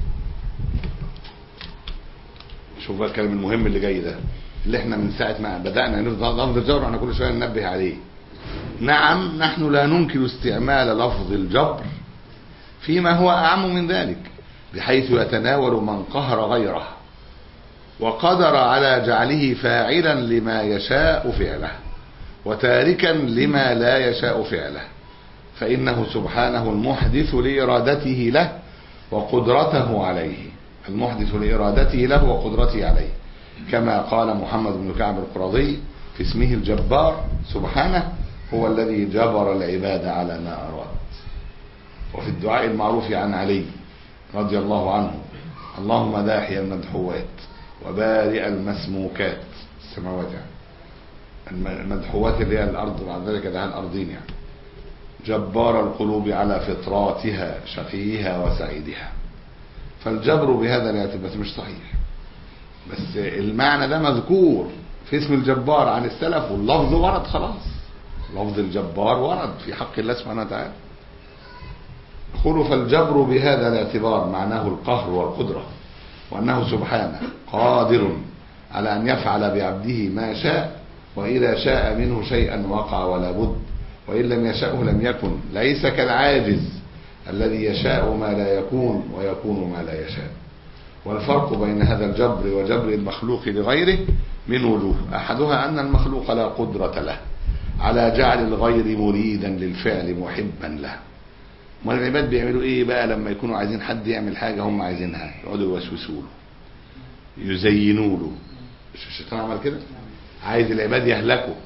شوف بقى الكلام المهم اللي جاي ده اللي احنا من ساعة ما بدأنا نفضل لفظ الجبر احنا كل شوية ننبه عليه نعم نحن لا ننكر استعمال لفظ الجبر فيما هو أعم من ذلك بحيث يتناول من قهر غيره وقدر على جعله فاعلا لما يشاء فعله وتاركا لما لا يشاء فعله فإنه سبحانه المحدث لإرادته له وقدرته عليه المحدث لإرادته له وقدرته عليه كما قال محمد بن كعب القرظي في اسمه الجبار سبحانه هو الذي جبر العباد على ما أراد وفي الدعاء المعروف عن علي رضي الله عنه اللهم داحي المدحوات وبارئ المسموكات السماوات يعني المدحوات اللي هي الأرض بعد ذلك ده الأرضين يعني جبار القلوب على فطراتها شقيها وسعيدها فالجبر بهذا الاعتبار بس مش صحيح بس المعنى ده مذكور في اسم الجبار عن السلف واللفظ ورد خلاص لفظ الجبار ورد في حق الله سبحانه وتعالى يقول فالجبر بهذا الاعتبار معناه القهر والقدرة وأنه سبحانه قادر على أن يفعل بعبده ما شاء وإذا شاء منه شيئا وقع ولا بد وإن لم يشأه لم يكن ليس كالعاجز الذي يشاء ما لا يكون ويكون ما لا يشاء والفرق بين هذا الجبر وجبر المخلوق لغيره من وجوه أحدها أن المخلوق لا قدرة له على جعل الغير مريدا للفعل محبا له امال العباد بيعملوا ايه بقى لما يكونوا عايزين حد يعمل حاجة هم عايزينها يقعدوا يوسوسوا له يزينوا له مش الشيطان عمل كده عايز العباد يهلكوا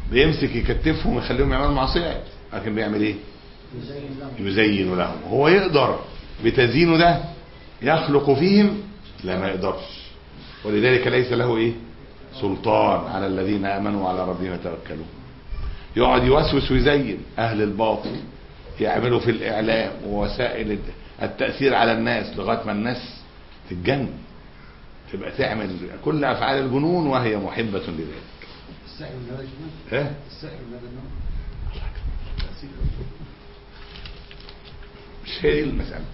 بيمسك يكتفهم ويخليهم يعملوا معصيه لكن بيعمل ايه يزين لهم هو يقدر بتزيينه ده يخلق فيهم لا ما يقدرش ولذلك ليس له ايه سلطان على الذين امنوا وعلى ربهم يتوكلون يقعد يوسوس ويزين اهل الباطل يعملوا في الاعلام ووسائل التاثير على الناس لغايه ما الناس تتجنن تبقى تعمل كل افعال الجنون وهي محبه لذلك السحر من هذا الجنون ايه السحر من هذا النوع مش هي دي المسألة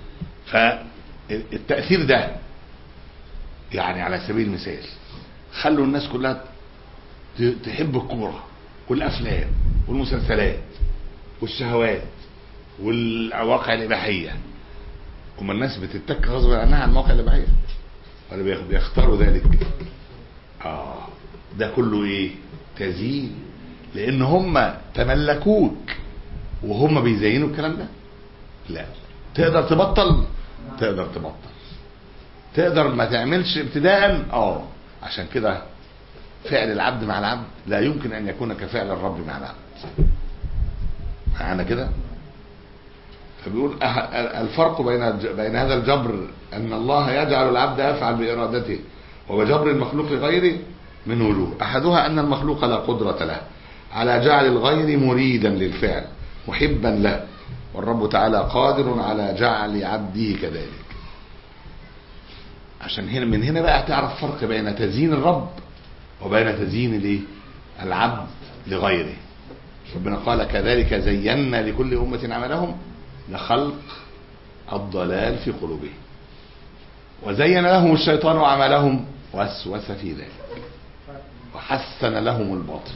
فالتأثير ده يعني على سبيل المثال خلوا الناس كلها ت- تحب الكورة والأفلام والمسلسلات والشهوات والمواقع الإباحية هم الناس بتتك غصب عنها عن المواقع الإباحية ولا بيخ- بيختاروا ذلك آه ده كله إيه تزيين لأن هم تملكوك وهم بيزينوا الكلام ده لا تقدر تبطل تقدر تبطل تقدر ما تعملش ابتداء اه عشان كده فعل العبد مع العبد لا يمكن ان يكون كفعل الرب مع العبد معانا كده فبيقول أه- الفرق بين الج- بين هذا الجبر ان الله يجعل العبد يفعل بارادته وبجبر المخلوق لغيره من وجوه احدها ان المخلوق لا قدره له على جعل الغير مريدا للفعل محبا له والرب تعالى قادر على جعل عبده كذلك عشان هنا من هنا بقى تعرف فرق بين تزيين الرب وبين تزيين الايه العبد لغيره ربنا قال كذلك زينا لكل أمة عملهم لخلق الضلال في قلوبهم وزين لهم الشيطان عملهم وسوس في ذلك وحسن لهم الباطل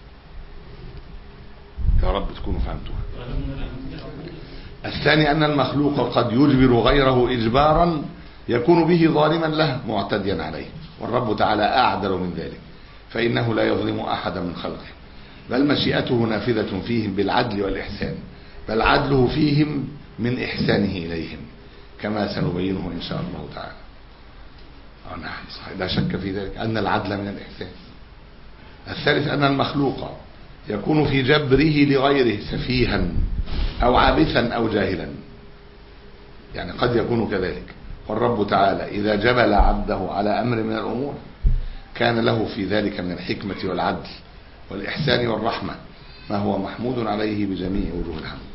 يا رب تكونوا فهمتوها الثاني أن المخلوق قد يجبر غيره إجبارا يكون به ظالما له معتديا عليه والرب تعالى أعدل من ذلك فإنه لا يظلم أحدا من خلقه بل مشيئته نافذة فيهم بالعدل والإحسان بل عدله فيهم من إحسانه إليهم كما سنبينه إن شاء الله تعالى آه نعم صحيح لا شك في ذلك أن العدل من الإحسان الثالث أن المخلوق يكون في جبره لغيره سفيها أو عابثا أو جاهلا يعني قد يكون كذلك والرب تعالى إذا جبل عبده على أمر من الأمور كان له في ذلك من الحكمة والعدل والإحسان والرحمة ما هو محمود عليه بجميع وجوه الحمد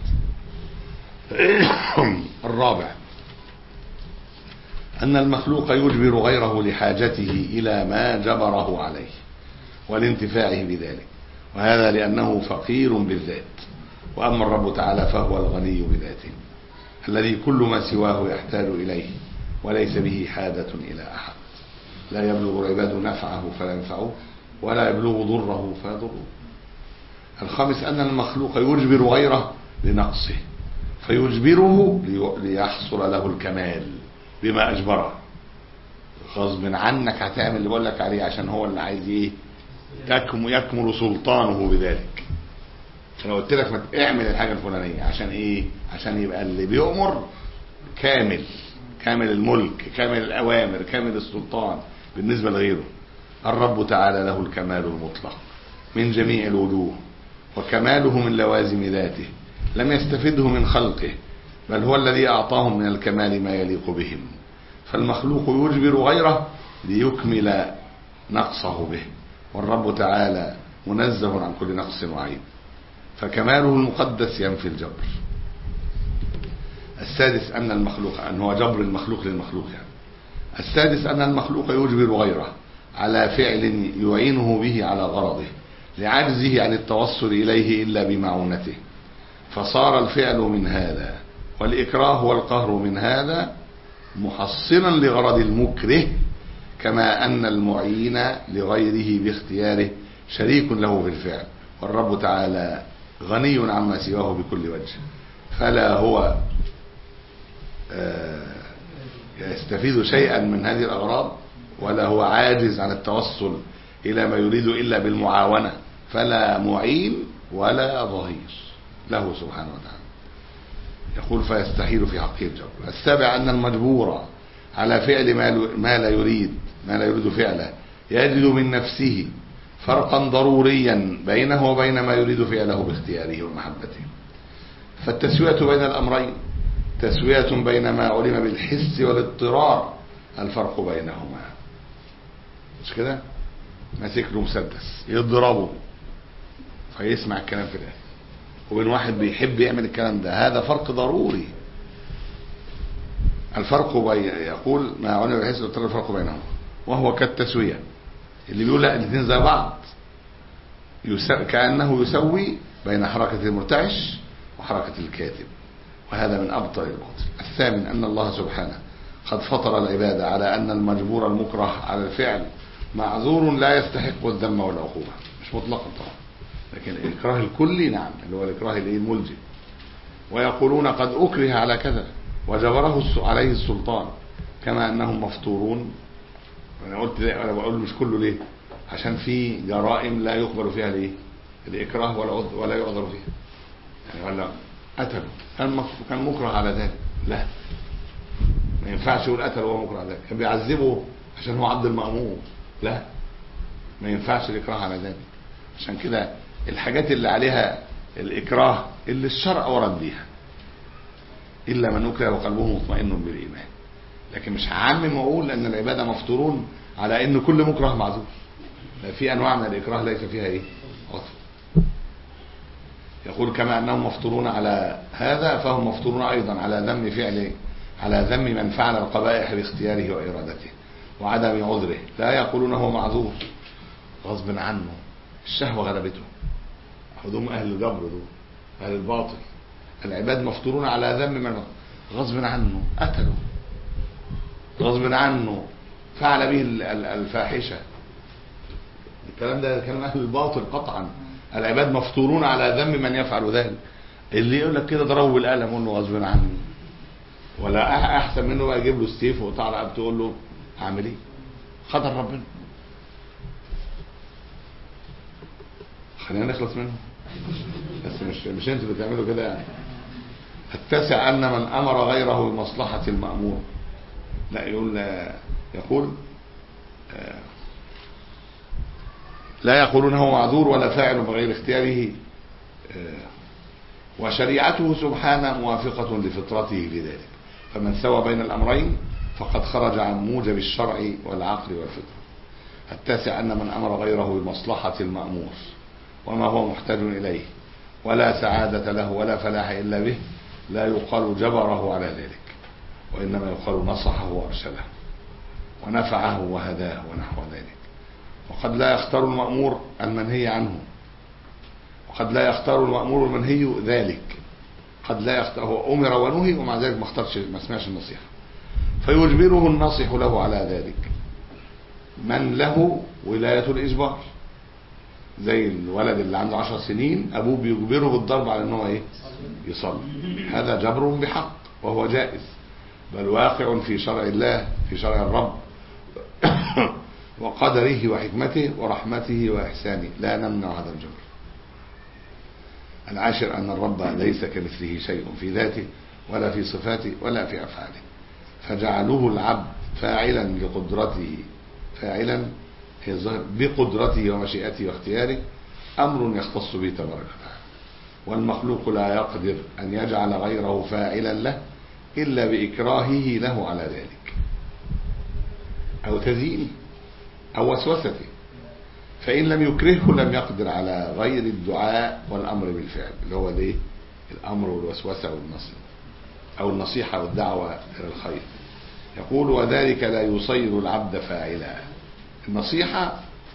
الرابع أن المخلوق يجبر غيره لحاجته إلى ما جبره عليه والانتفاعه بذلك وهذا لأنه فقير بالذات وأما الرب تعالى فهو الغني بذاته الذي كل ما سواه يحتاج إليه وليس به حاجة إلى أحد لا يبلغ العباد نفعه فلا ينفعوه ولا يبلغ ضره فيضره الخامس أن المخلوق يجبر غيره لنقصه فيجبره ليحصل له الكمال بما أجبره غصب عنك هتعمل اللي بقول لك عليه عشان هو اللي عايز ايه يكمل, يكمل سلطانه بذلك انا قلت لك ما اعمل الحاجه الفلانيه عشان ايه عشان يبقى اللي بيؤمر كامل كامل الملك كامل الاوامر كامل السلطان بالنسبه لغيره الرب تعالى له الكمال المطلق من جميع الوجوه وكماله من لوازم ذاته لم يستفده من خلقه بل هو الذي اعطاهم من الكمال ما يليق بهم فالمخلوق يجبر غيره ليكمل نقصه به والرب تعالى منزه عن كل نقص وعيب فكماله المقدس ينفي الجبر السادس أن المخلوق أن هو جبر المخلوق للمخلوق يعني السادس أن المخلوق يجبر غيره على فعل يعينه به على غرضه لعجزه عن التوصل إليه إلا بمعونته فصار الفعل من هذا والإكراه والقهر من هذا محصنا لغرض المكره كما أن المعين لغيره باختياره شريك له في الفعل والرب تعالى غني عما سواه بكل وجه فلا هو يستفيد شيئا من هذه الأغراض ولا هو عاجز عن التوصل إلى ما يريد إلا بالمعاونة فلا معين ولا ظهير له سبحانه وتعالى يقول فيستحيل في حقه الجبر السابع أن المجبور على فعل ما ما لا يريد ما لا يريد فعله يجد من نفسه فرقا ضروريا بينه وبين ما يريد فعله باختياره ومحبته فالتسوية بين الأمرين تسوية بين ما علم بالحس والاضطرار الفرق بينهما مش كده ماسك له مسدس يضربه فيسمع الكلام في الاخر وبين واحد بيحب يعمل الكلام ده هذا فرق ضروري الفرق بين يقول ما علم بالحس والاضطرار الفرق بينهما وهو كالتسوية اللي بيقول لا الاثنين زي بعض يسا... كأنه يسوي بين حركة المرتعش وحركة الكاتب وهذا من أبطل الباطل الثامن أن الله سبحانه قد فطر العباد على أن المجبور المكره على الفعل معذور لا يستحق الذم والعقوبة مش مطلقا طبعا لكن الإكراه الكلي نعم اللي هو الإكراه الإيه الملجم ويقولون قد أكره على كذا وجبره الس- عليه السلطان كما أنهم مفطورون أنا قلت ليه أنا بقول مش كله ليه عشان في جرائم لا يقبل فيها الايه الإكراه ولا عذ- ولا يعذر فيها يعني ولا قتله كان مف- كان مكره على ذلك لا ما ينفعش يقول قتل وهو مكره على ذلك كان بيعذبه عشان هو عبد المأمور لا ما ينفعش الإكراه على ذلك عشان كده الحاجات اللي عليها الإكراه اللي الشرع ورد بيها إلا من أكره وقلبه مطمئن بالإيمان لكن مش هعمم واقول ان العباده مفطورون على ان كل مكره معذور لا، في انواع من الاكراه ليس فيها ايه عذر يقول كما انهم مفطورون على هذا فهم مفطورون ايضا على ذم فعل على ذم من فعل القبائح باختياره وارادته وعدم عذره لا يقولون هو معذور غصب عنه الشهوه غلبته هدوم اهل الجبر دول اهل الباطل العباد مفطورون على ذم من غصب عنه قتلوا غصب عنه فعل به ال- ال- الفاحشة الكلام ده كلام أهل الباطل قطعا العباد مفطورون على ذنب من يفعل ذلك اللي يقول لك كده ضربه بالقلم قول له غصب عنه ولا أح- احسن منه بقى يجيب له السيف وقطع رقبته تقول له اعمل ايه خطر ربنا خلينا نخلص منه بس مش مش انتوا اللي بتعملوا كده يعني التاسع ان من امر غيره بمصلحه المامور لا يقول يقول آه، لا يقولون هو معذور ولا فاعل بغير اختياره آه، وشريعته سبحانه موافقة لفطرته لذلك فمن سوى بين الأمرين فقد خرج عن موجب الشرع والعقل والفطرة التاسع أن من أمر غيره بمصلحة المأمور وما هو محتاج إليه ولا سعادة له ولا فلاح إلا به لا يقال جبره على ذلك وإنما يقال نصحه وأرشده ونفعه وهداه ونحو ذلك وقد لا يختار المأمور المنهي عنه وقد لا يختار المأمور المنهي ذلك قد لا يختار هو أمر ونهي ومع ذلك ما اختارش ما سمعش النصيحة فيجبره الناصح له على ذلك من له ولاية الإجبار زي الولد اللي عنده عشر سنين أبوه بيجبره بالضرب على أنه إيه يصلي هذا جبر بحق وهو جائز بل واقع في شرع الله في شرع الرب وقدره وحكمته ورحمته وإحسانه لا نمنع هذا الجبر العاشر أن الرب ليس كمثله شيء في ذاته ولا في صفاته ولا في أفعاله فجعله العبد فاعلا لقدرته فاعلا هي الظاهر بقدرته ومشيئته واختياره أمر يختص به تبارك وتعالى والمخلوق لا يقدر أن يجعل غيره فاعلا له إلا بإكراهه له على ذلك أو تزيينه أو وسوسته فإن لم يكرهه لم يقدر على غير الدعاء والأمر بالفعل اللي هو الايه الأمر والوسوسة والنصيحة أو النصيحة والدعوة إلى الخير يقول وذلك لا يصير العبد فاعلا النصيحة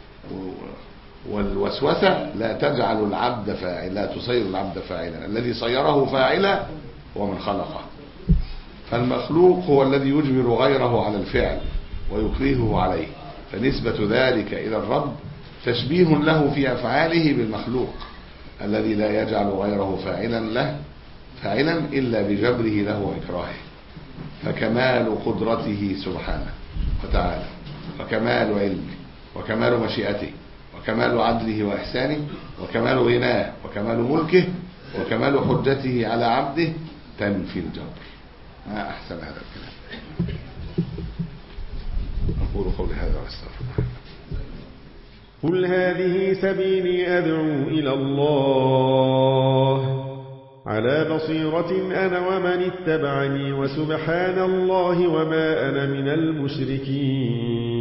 والوسوسة لا تجعل العبد فاعلا لا تصير العبد فاعلا الذي صيره فاعلا هو من خلقه فالمخلوق هو الذي يجبر غيره على الفعل ويكرهه عليه فنسبة ذلك إلى الرب تشبيه له في أفعاله بالمخلوق الذي لا يجعل غيره فاعلا له فاعلا إلا بجبره له وإكراهه فكمال قدرته سبحانه وتعالى وكمال علمه وكمال مشيئته وكمال عدله وإحسانه وكمال غناه وكمال ملكه وكمال حجته على عبده تنفي الجبر ما أحسن هذا الكلام أقول قولي هذا وأستغفر الله قل هذه سبيلي أدعو إلى الله على بصيرة أنا ومن اتبعني وسبحان الله وما أنا من المشركين